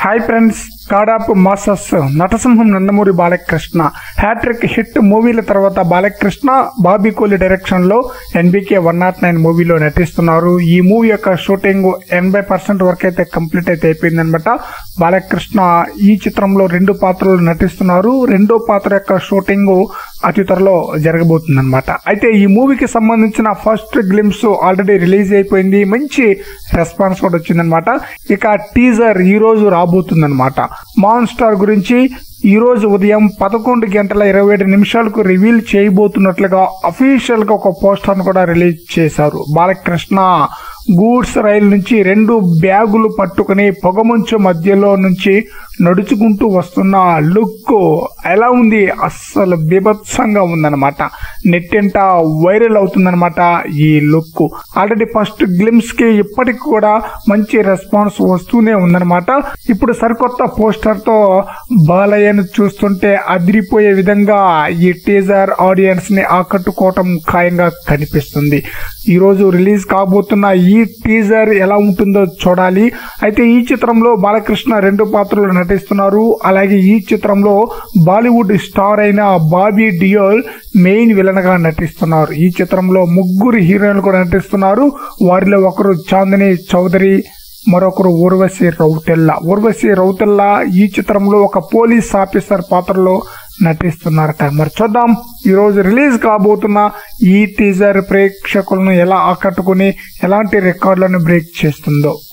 hi friends god of masses నటసింహం Nandamuri Balakrishna hat-trick hit మూవీల తర్వాత బాలకృష్ణ బాబీ కోహ్లీ డైరెక్షన్ లో ఎన్బికే వన్ నాట్ నైన్ మూవీలో నటిస్తున్నారు ఈ మూవీ యొక్క షూటింగ్ ఎనభై పర్సెంట్ వరకు అయితే కంప్లీట్ అయితే అయిపోయిందనమాట బాలకృష్ణ ఈ చిత్రంలో రెండు పాత్రలు నటిస్తున్నారు రెండో పాత్ర యొక్క షూటింగ్ అతి త్వరలో జరగబోతుందన్నమాట అయితే ఈ మూవీకి సంబంధించిన ఫస్ట్ గ్లిమ్స్ ఆల్రెడీ రిలీజ్ అయిపోయింది మంచి రెస్పాన్స్ కూడా వచ్చిందనమాట ఇక టీజర్ ఈ రోజు రాబోతుందన్నమాట మాన్స్టార్ గురించి ఈ రోజు ఉదయం పదకొండు గంటల ఇరవై ఏడు నిమిషాలకు రివీల్ చేయబోతున్నట్లుగా అఫీషియల్ గా ఒక పోస్టర్ కూడా రిలీజ్ చేశారు బాలకృష్ణ గూడ్స్ రైలు నుంచి రెండు బ్యాగులు పట్టుకుని పొగమంచు మధ్యలో నుంచి నడుచుకుంటూ వస్తున్న లుక్ ఎలా ఉంది అస్సలు బీభత్సంగా ఉందన్నమాట నెట్టింట వైరల్ అవుతుందన్నమాట ఈ లుక్ ఆల్రెడీ ఫస్ట్ గ్లిమ్స్ కి ఇప్పటికి కూడా మంచి రెస్పాన్స్ వస్తూనే ఉందన్నమాట ఇప్పుడు సరికొత్త పోస్టర్ తో బాలయ్యను చూస్తుంటే అదిరిపోయే విధంగా ఈ టీజర్ ఆడియన్స్ ని ఆకట్టుకోవటం ఖాయంగా కనిపిస్తుంది ఈ రోజు రిలీజ్ కాబోతున్న ఈ టీజర్ ఎలా ఉంటుందో చూడాలి అయితే ఈ చిత్రంలో బాలకృష్ణ రెండు పాత్రలు నటిస్తున్నారు అలాగే ఈ చిత్రంలో బాలీవుడ్ స్టార్ అయిన బాబీ డియోల్ మెయిన్ విలన్ గా నటిస్తున్నారు ఈ చిత్రంలో ముగ్గురు హీరోయిన్లు కూడా నటిస్తున్నారు వారిలో ఒకరు చాందిని చౌదరి మరొకరు ఊర్వశి రౌతెల్లా ఊర్వశి రౌతెల్లా ఈ చిత్రంలో ఒక పోలీస్ ఆఫీసర్ పాత్రలో నటిస్తున్నారట మరి చూద్దాం ఈ రోజు రిలీజ్ కాబోతున్న ఈ టీజర్ ప్రేక్షకులను ఎలా ఆకట్టుకుని ఎలాంటి రికార్డులను బ్రేక్ చేస్తుందో